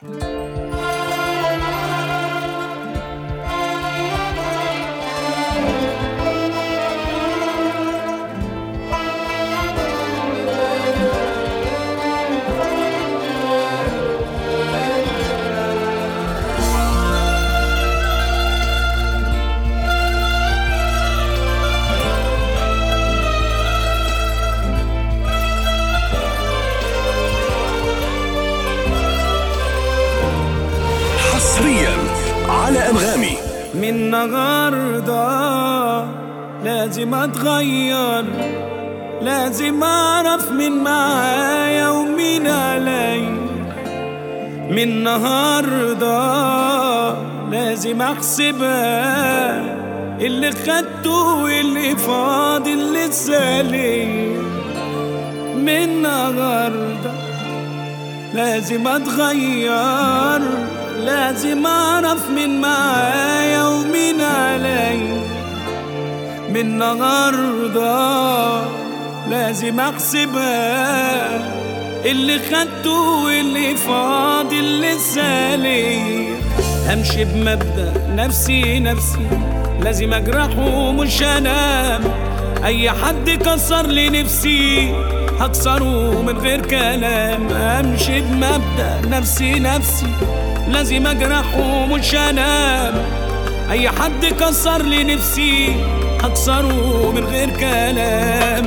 حصريا على انغامي من النهاردة لازم اتغير لازم اعرف مين معايا ومين علي من النهاردة لازم احسبها اللي خدته واللي فاضل لسه ليا من النهارده لازم اتغير لازم اعرف مين معايا ومين علي من النهارده لازم احسبها اللي خدته واللي فاضل لسه ليا همشي بمبدأ نفسي نفسي لازم اجرحه مش انام اي حد كسر لي نفسي هكسره من غير كلام امشي بمبدأ نفسي نفسي لازم اجرحه مش انام اي حد كسر لي نفسي هكسره من غير كلام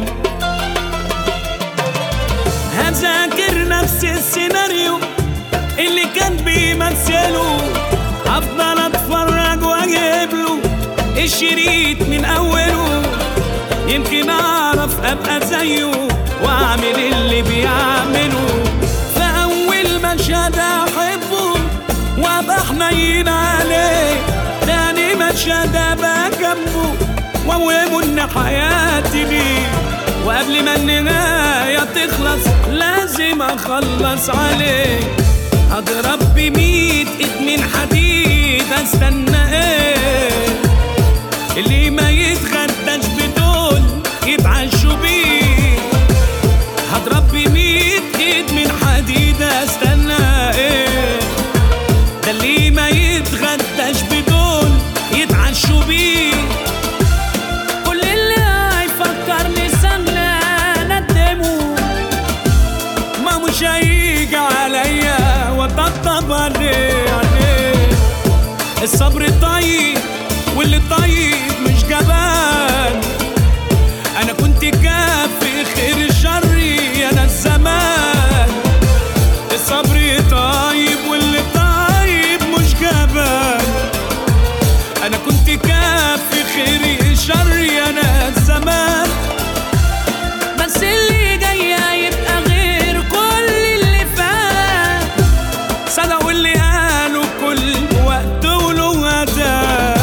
هذاكر نفس السيناريو اللي كان بيمثله هفضل اتفرج واجيب له الشريط من اوله يمكن اعرف ابقى زيه واعمل اللي بيعمله فاول مشهد احبه وابقى حنين عليه تاني مشهد ابقى جنبه واوهمه ان حياتي ليه وقبل ما النهاية تخلص لازم اخلص عليه هضرب بميت ايد من حديد استنى ايه اللي ما يتغداش بدول يتعشوا بيه هضرب بميت ايد من حديد استنى ايه ده اللي ما يتغداش بدول يتعشوا بيه كل اللي هيفكرني سنة ندمه ما مش هيجي عليا وطبطب عليه عليه الصبر طيب واللي طيب مش جبان انا كنت كافي خير الشر يا ناس زمان الصبر طيب واللي طيب مش جبان انا كنت كافي خير الشر يا ناس زمان بس اللي جاي هيبقى غير كل اللي فات صدقوا اللي قالوا كل وقت وله أداء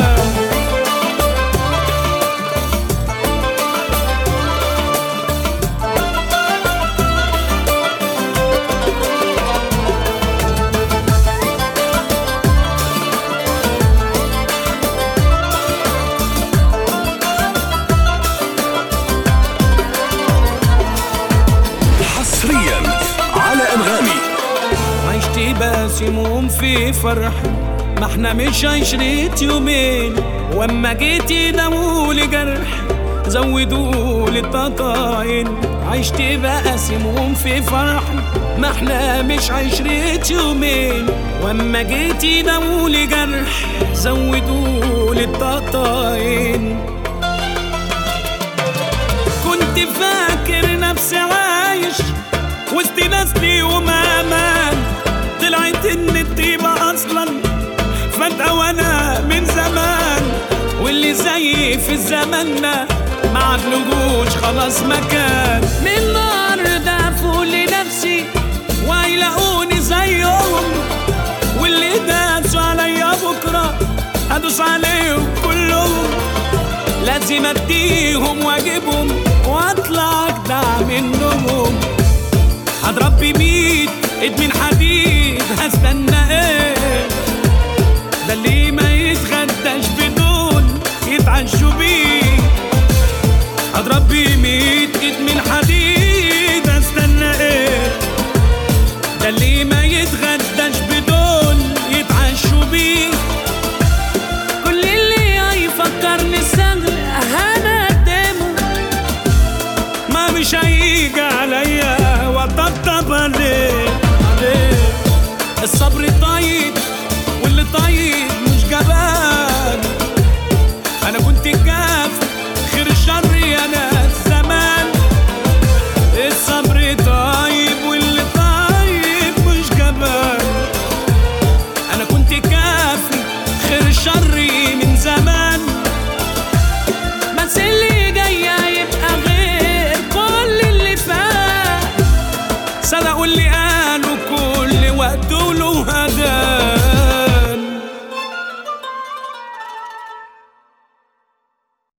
حصريا على انغامي عشت باسمهم في فرح ما احنا مش عشرة يومين واما جيتي داولي جرح زودوا التطاين عشت بقاسمهم في فرح ما احنا مش عشرة يومين واما جيتي داولي جرح زودوا التطاين كنت فاكر نفسي عايش وسط ناس ليهم امان طلعت ان الطيبة اصلا فجأة وانا من زمان واللي زيي في زماننا ما عدلوش خلاص مكان من النهارده فوق لنفسي وهيلاقوني زيهم واللي داسوا عليا بكره هدوس عليهم كلهم لازم اديهم واجبهم واطلع اجدع منهم هضرب بميت ايد من حديد